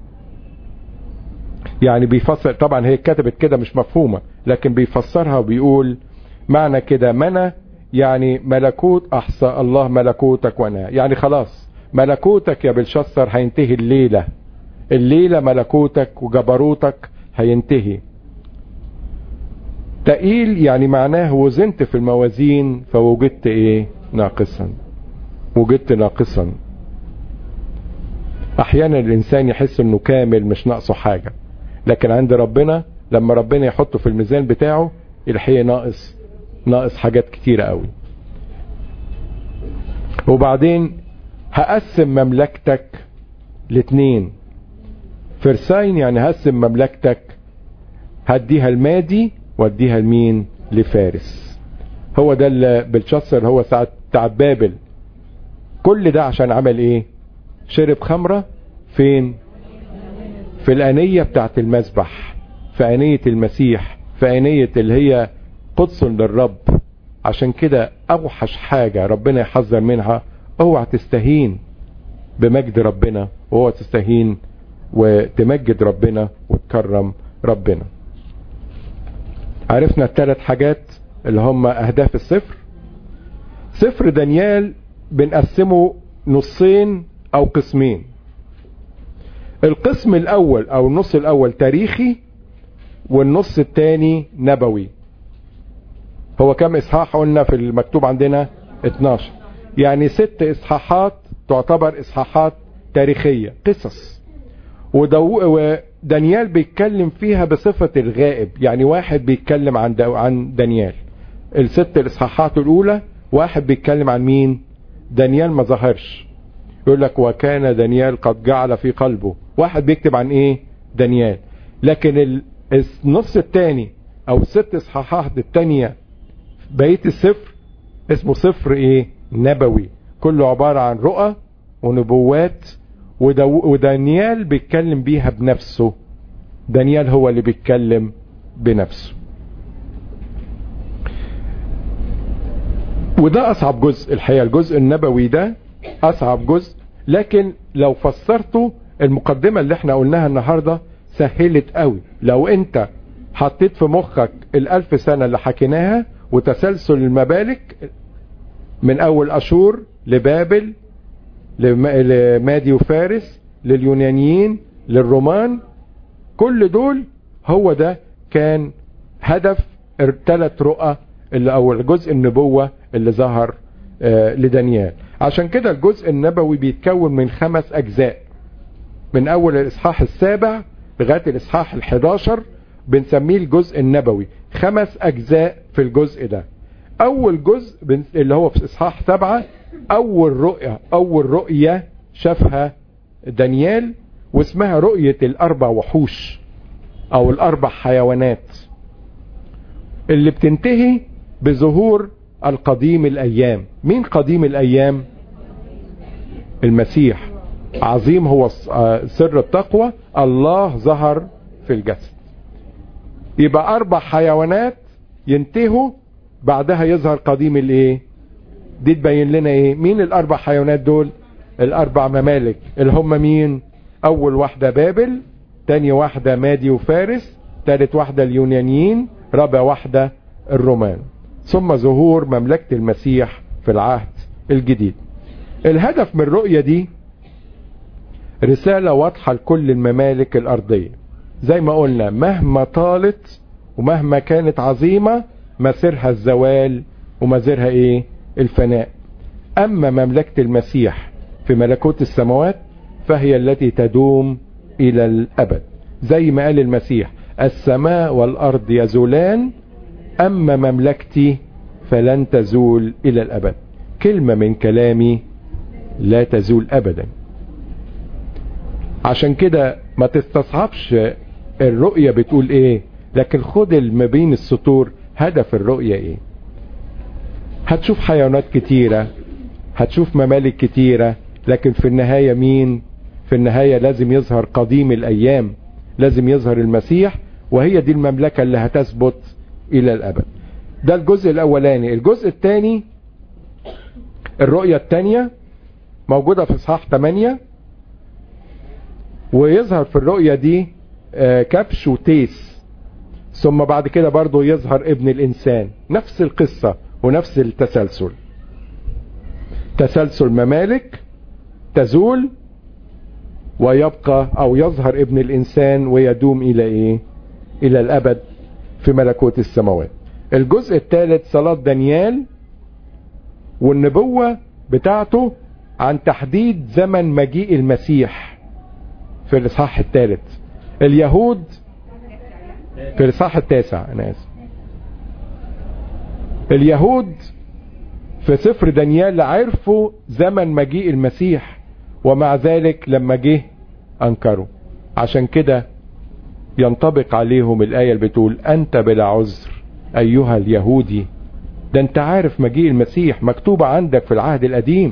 يعني بيفسر طبعا هي كتبت كده مش مفهومة لكن بيفسرها وبيقول معنى كده منى يعني ملكوت احصى الله ملكوتك وانا يعني خلاص ملكوتك يا بلشسر هينتهي الليلة الليلة ملكوتك وجبروتك هينتهي تقيل يعني معناه وزنت في الموازين فوجدت ايه ناقصا وجدت ناقصا احيانا الانسان يحس انه كامل مش ناقصه حاجة لكن عند ربنا لما ربنا يحطه في الميزان بتاعه الحقيقة ناقص ناقص حاجات كتيرة قوي وبعدين هقسم مملكتك لاتنين فرساين يعني هقسم مملكتك هديها المادي واديها لمين لفارس هو ده اللي بلشسر هو ساعة بتاع بابل كل ده عشان عمل ايه شرب خمرة فين في الانية بتاعت المذبح في انية المسيح في انية اللي هي قدس للرب عشان كده اوحش حاجة ربنا يحذر منها اوعى تستهين بمجد ربنا واوعى تستهين وتمجد ربنا وتكرم ربنا عرفنا الثلاث حاجات اللي هم اهداف السفر سفر دانيال بنقسمه نصين او قسمين القسم الاول او النص الاول تاريخي والنص الثاني نبوي هو كم اصحاح قلنا في المكتوب عندنا 12 يعني ست اصحاحات تعتبر اصحاحات تاريخية قصص ودانيال بيتكلم فيها بصفة الغائب يعني واحد بيتكلم عن عن دانيال الست الاصحاحات الاولى واحد بيتكلم عن مين دانيال ما ظهرش يقول لك وكان دانيال قد جعل في قلبه واحد بيكتب عن ايه دانيال لكن النص الثاني او الست اصحاحات الثانيه بقيه السفر اسمه سفر ايه نبوي كله عباره عن رؤى ونبوات ودانيال بيتكلم بيها بنفسه دانيال هو اللي بيتكلم بنفسه وده اصعب جزء الحقيقه الجزء النبوي ده اصعب جزء لكن لو فسرته المقدمة اللي احنا قلناها النهاردة سهلت قوي لو انت حطيت في مخك الالف سنة اللي حكيناها وتسلسل الممالك من اول اشور لبابل لمادي وفارس لليونانيين للرومان كل دول هو ده كان هدف الثلاث رؤى اللي اول جزء النبوة اللي ظهر آه لدانيال عشان كده الجزء النبوي بيتكون من خمس اجزاء من اول الاصحاح السابع لغاية الاصحاح الحداشر بنسميه الجزء النبوي خمس اجزاء في الجزء ده اول جزء اللي هو في اصحاح سبعة اول رؤية اول رؤية شافها دانيال واسمها رؤية الاربع وحوش او الاربع حيوانات اللي بتنتهي بظهور القديم الايام مين قديم الايام المسيح عظيم هو سر التقوى الله ظهر في الجسد يبقى اربع حيوانات ينتهوا بعدها يظهر قديم الايه دي تبين لنا ايه مين الاربع حيوانات دول الاربع ممالك اللي هم مين اول واحدة بابل تاني واحدة مادي وفارس تالت واحدة اليونانيين رابع واحدة الرومان ثم ظهور مملكة المسيح في العهد الجديد الهدف من الرؤية دي رسالة واضحة لكل الممالك الأرضية زي ما قلنا مهما طالت ومهما كانت عظيمة مسيرها الزوال ومسيرها ايه الفناء اما مملكة المسيح في ملكوت السماوات فهي التي تدوم الى الابد زي ما قال المسيح السماء والارض يزولان اما مملكتي فلن تزول الى الابد كلمة من كلامي لا تزول ابدا عشان كده ما تستصعبش الرؤية بتقول ايه لكن خد ما بين السطور هدف الرؤية ايه هتشوف حيوانات كتيرة هتشوف ممالك كتيرة لكن في النهاية مين في النهاية لازم يظهر قديم الايام لازم يظهر المسيح وهي دي المملكة اللي هتثبت الى الابد ده الجزء الاولاني الجزء الثاني الرؤية الثانية موجودة في اصحاح 8 ويظهر في الرؤية دي كبش وتيس ثم بعد كده برضو يظهر ابن الانسان نفس القصة ونفس التسلسل تسلسل ممالك تزول ويبقى او يظهر ابن الانسان ويدوم الى ايه الى الابد في ملكوت السماوات الجزء الثالث صلاة دانيال والنبوة بتاعته عن تحديد زمن مجيء المسيح في الاصحاح الثالث اليهود في الاصحاح التاسع انا اسف اليهود في سفر دانيال عرفوا زمن مجيء المسيح ومع ذلك لما جه انكروا عشان كده ينطبق عليهم الآية اللي بتقول أنت بلا عذر أيها اليهودي ده أنت عارف مجيء المسيح مكتوبة عندك في العهد القديم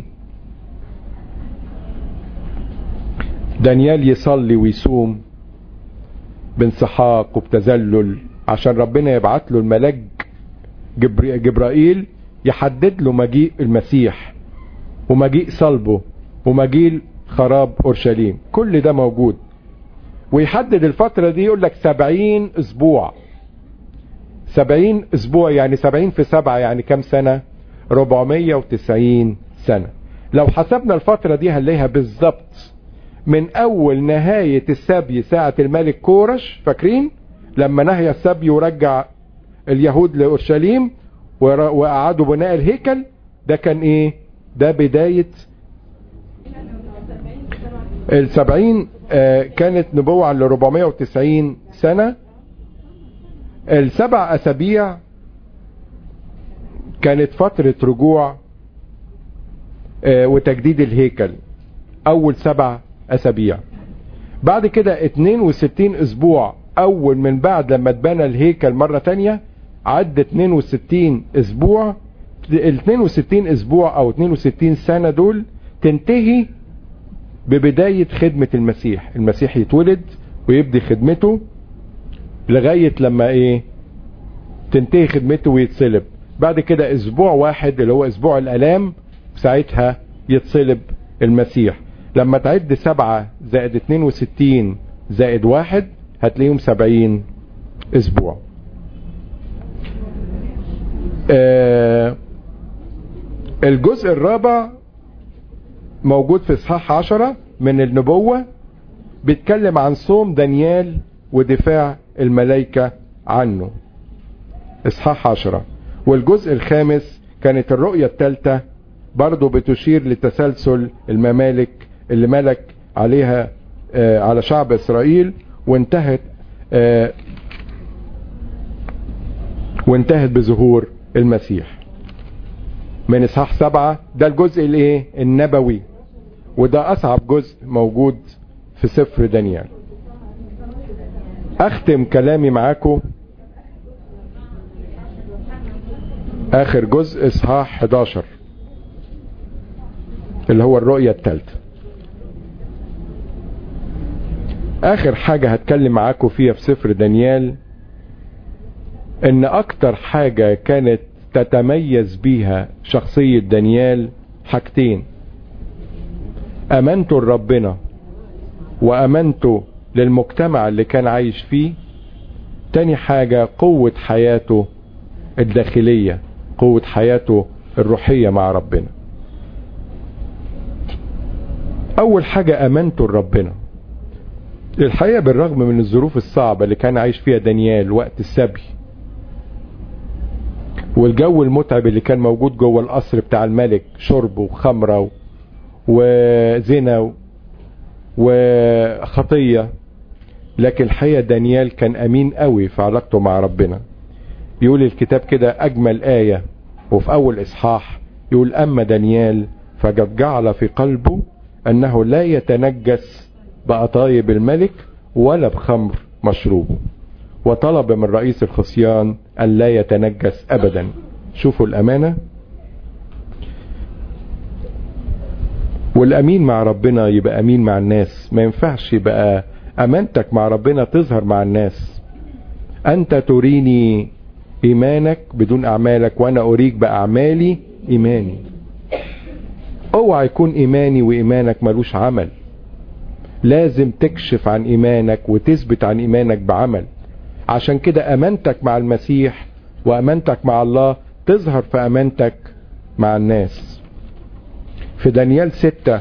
دانيال يصلي ويصوم بانسحاق وبتذلل عشان ربنا يبعت له الملاك جبرائيل يحدد له مجيء المسيح ومجيء صلبه ومجيء خراب اورشليم كل ده موجود ويحدد الفترة دي يقول لك سبعين اسبوع سبعين اسبوع يعني سبعين في سبعة يعني كم سنة ربعمية وتسعين سنة لو حسبنا الفترة دي هنلاقيها بالظبط من اول نهاية السبي ساعة الملك كورش فاكرين لما نهي السبي ورجع اليهود لأورشليم وأعادوا بناء الهيكل ده كان ايه ده بداية السبعين آه كانت نبوة عن 490 سنة السبع أسابيع كانت فترة رجوع آه وتجديد الهيكل أول سبع أسابيع بعد كده 62 أسبوع أول من بعد لما اتبنى الهيكل مرة تانية عد 62 أسبوع ال 62 أسبوع أو 62 سنة دول تنتهي ببداية خدمة المسيح المسيح يتولد ويبدي خدمته لغاية لما ايه تنتهي خدمته ويتصلب بعد كده اسبوع واحد اللي هو اسبوع الالام ساعتها يتصلب المسيح لما تعد سبعة زائد اتنين وستين زائد واحد هتلاقيهم سبعين اسبوع آه الجزء الرابع موجود في اصحاح عشرة من النبوة بيتكلم عن صوم دانيال ودفاع الملائكة عنه اصحاح عشرة والجزء الخامس كانت الرؤية الثالثة برضو بتشير لتسلسل الممالك اللي ملك عليها آه على شعب اسرائيل وانتهت آه وانتهت بظهور المسيح من اصحاح سبعة ده الجزء الايه النبوي وده اصعب جزء موجود في سفر دانيال اختم كلامي معاكم اخر جزء اصحاح 11 اللي هو الرؤية الثالثة اخر حاجة هتكلم معاكم فيها في سفر دانيال ان اكتر حاجة كانت تتميز بيها شخصية دانيال حاجتين امنته لربنا وامنته للمجتمع اللي كان عايش فيه تاني حاجة قوة حياته الداخلية قوة حياته الروحية مع ربنا اول حاجة امنته لربنا الحقيقة بالرغم من الظروف الصعبة اللي كان عايش فيها دانيال وقت السبي والجو المتعب اللي كان موجود جوه القصر بتاع الملك شرب وخمرة وزنا وخطية لكن الحقيقة دانيال كان امين قوي في علاقته مع ربنا يقول الكتاب كده اجمل آية وفي اول اصحاح يقول اما دانيال فقد جعل في قلبه انه لا يتنجس بأطايب الملك ولا بخمر مشروبه وطلب من رئيس الخصيان أن لا يتنجس أبدا شوفوا الأمانة والأمين مع ربنا يبقى أمين مع الناس ما ينفعش يبقى أمانتك مع ربنا تظهر مع الناس أنت تريني إيمانك بدون أعمالك وأنا أريك بأعمالي إيماني اوعى يكون إيماني وإيمانك ملوش عمل لازم تكشف عن إيمانك وتثبت عن إيمانك بعمل عشان كده امانتك مع المسيح وامانتك مع الله تظهر في امانتك مع الناس في دانيال ستة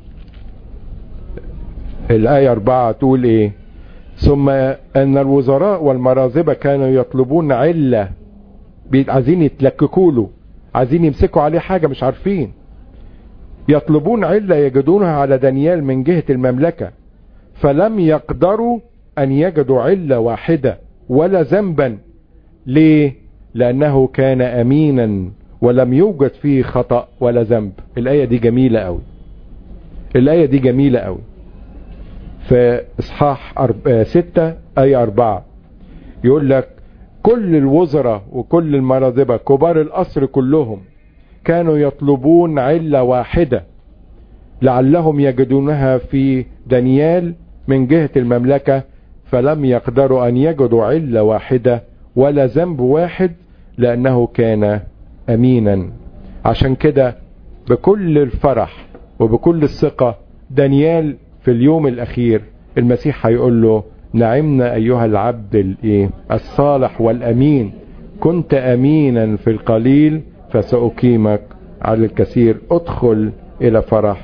الآية أربعة تقول إيه ثم أن الوزراء والمرازبة كانوا يطلبون علة عايزين يتلككوا له عايزين يمسكوا عليه حاجة مش عارفين يطلبون علة يجدونها على دانيال من جهة المملكة فلم يقدروا أن يجدوا علة واحدة ولا ذنبا ليه لانه كان امينا ولم يوجد فيه خطأ ولا ذنب الاية دي جميلة قوي الاية دي جميلة قوي في اصحاح أرب... ستة اي اربعة يقول لك كل الوزراء وكل المراذبة كبار القصر كلهم كانوا يطلبون علة واحدة لعلهم يجدونها في دانيال من جهة المملكة فلم يقدروا ان يجدوا علة واحدة ولا ذنب واحد لانه كان امينا عشان كده بكل الفرح وبكل الثقة دانيال في اليوم الاخير المسيح هيقول له نعمنا ايها العبد الايه الصالح والامين كنت امينا في القليل فسأقيمك على الكثير ادخل الى فرح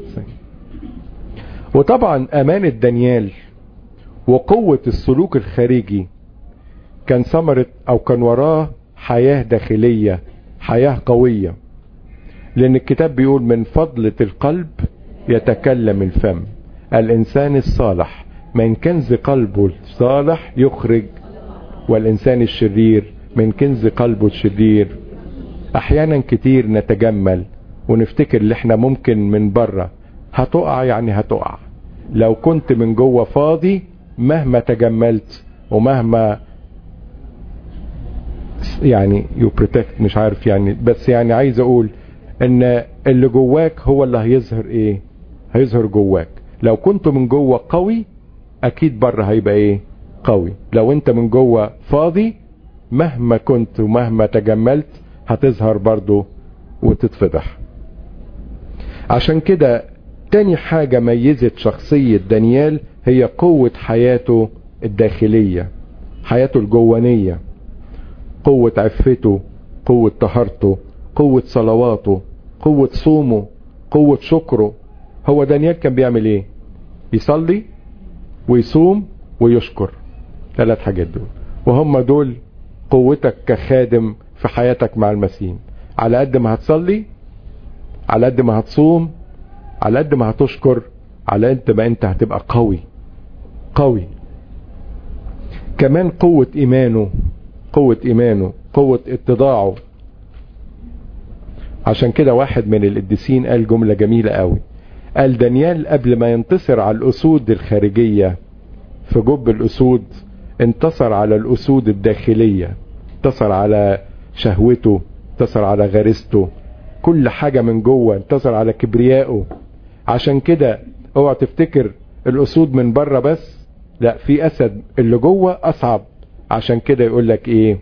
وطبعا امانة دانيال وقوة السلوك الخارجي كان ثمرة او كان وراه حياة داخلية حياة قوية لان الكتاب بيقول من فضلة القلب يتكلم الفم الانسان الصالح من كنز قلبه الصالح يخرج والانسان الشرير من كنز قلبه الشرير احيانا كتير نتجمل ونفتكر ان احنا ممكن من بره هتقع يعني هتقع لو كنت من جوه فاضي مهما تجملت ومهما يعني يو بروتكت مش عارف يعني بس يعني عايز اقول ان اللي جواك هو اللي هيظهر ايه هيظهر جواك لو كنت من جوه قوي اكيد بره هيبقى ايه قوي لو انت من جوه فاضي مهما كنت ومهما تجملت هتظهر برضو وتتفضح عشان كده تاني حاجة ميزت شخصية دانيال هي قوة حياته الداخلية حياته الجوانية قوة عفته قوة طهارته قوة صلواته قوة صومه قوة شكره هو دانيال كان بيعمل ايه يصلي ويصوم ويشكر ثلاث حاجات دول وهم دول قوتك كخادم في حياتك مع المسيح على قد ما هتصلي على قد ما هتصوم على قد ما هتشكر على قد ما انت هتبقى قوي قوي كمان قوة ايمانه قوة ايمانه قوة اتضاعه عشان كده واحد من القديسين قال جملة جميلة قوي قال دانيال قبل ما ينتصر على الاسود الخارجية في جب الاسود انتصر على الاسود الداخلية انتصر على شهوته انتصر على غريزته كل حاجة من جوه انتصر على كبريائه عشان كده اوعى تفتكر الاسود من بره بس لا في اسد اللي جوه اصعب عشان كده يقول لك ايه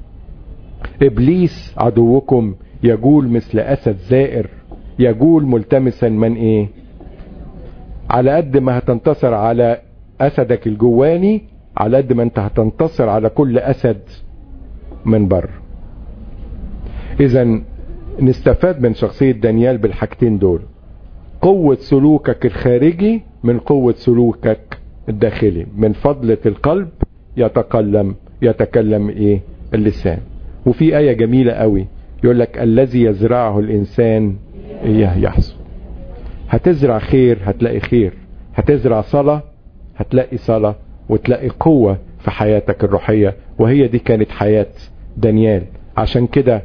ابليس عدوكم يجول مثل اسد زائر يجول ملتمسا من ايه على قد ما هتنتصر على اسدك الجواني على قد ما انت هتنتصر على كل اسد من بره اذا نستفاد من شخصية دانيال بالحاجتين دول قوة سلوكك الخارجي من قوة سلوكك الداخلي من فضلة القلب يتكلم يتكلم ايه اللسان وفي آية جميلة قوي يقول لك الذي يزرعه الإنسان إياه يحصد هتزرع خير هتلاقي خير هتزرع صلاة هتلاقي صلاة وتلاقي قوة في حياتك الروحية وهي دي كانت حياة دانيال عشان كده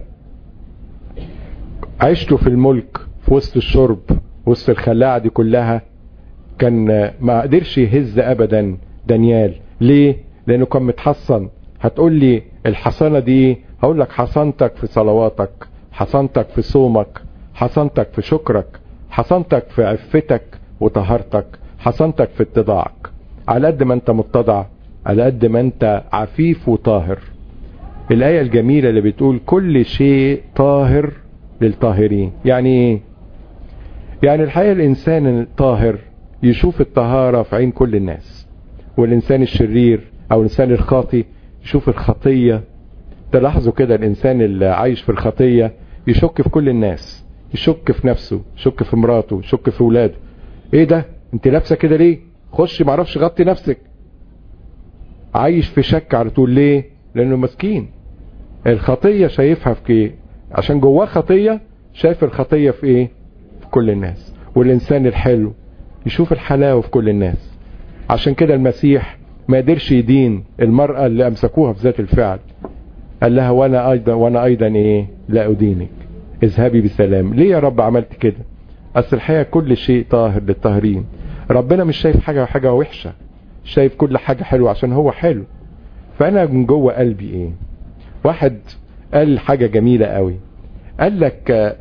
عشته في الملك في وسط الشرب وسط الخلاعة دي كلها كان ما قدرش يهز ابدا دانيال ليه لانه كان متحصن هتقول لي الحصانة دي هقول لك حصنتك في صلواتك حصنتك في صومك حصنتك في شكرك حصنتك في عفتك وطهارتك حصنتك في اتضاعك على قد ما انت متضع على قد ما انت عفيف وطاهر الآية الجميلة اللي بتقول كل شيء طاهر للطاهرين يعني ايه يعني الحقيقة الإنسان الطاهر يشوف الطهارة في عين كل الناس والإنسان الشرير أو الإنسان الخاطي يشوف الخطية تلاحظوا كده الإنسان اللي عايش في الخطية يشك في كل الناس يشك في نفسه يشك في مراته يشك في ولاده ايه ده انت لابسه كده ليه خش معرفش غطي نفسك عايش في شك على طول ليه لانه مسكين الخطيه شايفها في ايه عشان جواه خطيه شايف الخطيه في ايه في كل الناس والانسان الحلو يشوف الحلاوه في كل الناس عشان كده المسيح ما قدرش يدين المراه اللي امسكوها في ذات الفعل قال لها وانا ايضا وانا ايضا ايه لا ادينك اذهبي بسلام ليه يا رب عملت كده اصل الحقيقه كل شيء طاهر للطاهرين ربنا مش شايف حاجه حاجه وحشه شايف كل حاجه حلوه عشان هو حلو فانا من جوه قلبي ايه واحد قال حاجه جميله قوي قال لك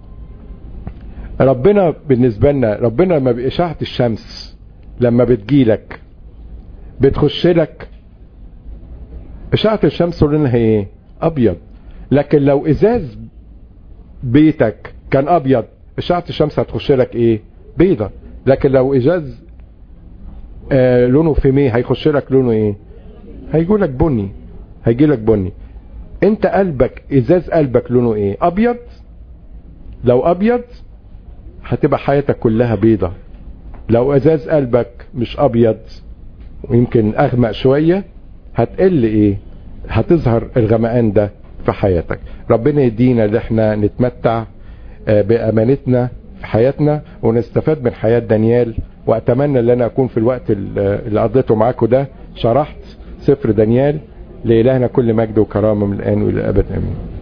ربنا بالنسبه لنا ربنا لما باشعه الشمس لما بتجيلك بتخش لك اشعه الشمس لونها ايه ابيض لكن لو ازاز بيتك كان ابيض اشعه الشمس هتخش لك ايه بيضه لكن لو ازاز آه لونه فيميه هيخش لك لونه ايه هيجي لك بني هيجي لك بني انت قلبك ازاز قلبك لونه ايه ابيض لو ابيض هتبقى حياتك كلها بيضة لو ازاز قلبك مش ابيض ويمكن اغمق شوية هتقل ايه هتظهر الغمقان ده في حياتك ربنا يدينا ان احنا نتمتع بامانتنا في حياتنا ونستفاد من حياة دانيال واتمنى ان انا اكون في الوقت اللي قضيته معاكم ده شرحت سفر دانيال لإلهنا كل مجد وكرامة من الآن وإلى الأبد آمين